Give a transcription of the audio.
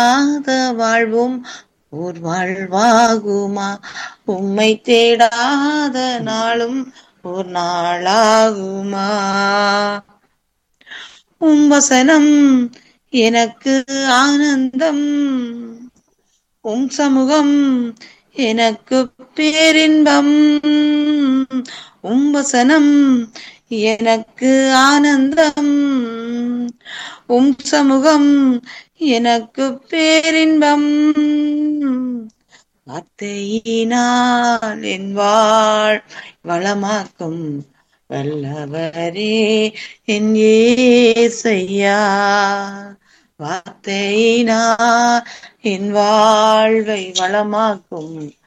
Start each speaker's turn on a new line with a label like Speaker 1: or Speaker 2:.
Speaker 1: இல்லாத வாழ்வும் ஓர் வாழ்வாகுமா உம்மை தேடாத நாளும் ஒரு நாளாகுமா உம் வசனம் எனக்கு ஆனந்தம் உம் சமூகம் எனக்கு பேரின்பம் உம் வசனம் எனக்கு ஆனந்தம் உம் சமூகம் எனக்கு பேரின்பம் வார்த்தையினால் என் வாழ் வளமாக்கும் வல்லவரே என் ஏசையா வார்த்தையினால் என் வாழ்வை வளமாக்கும்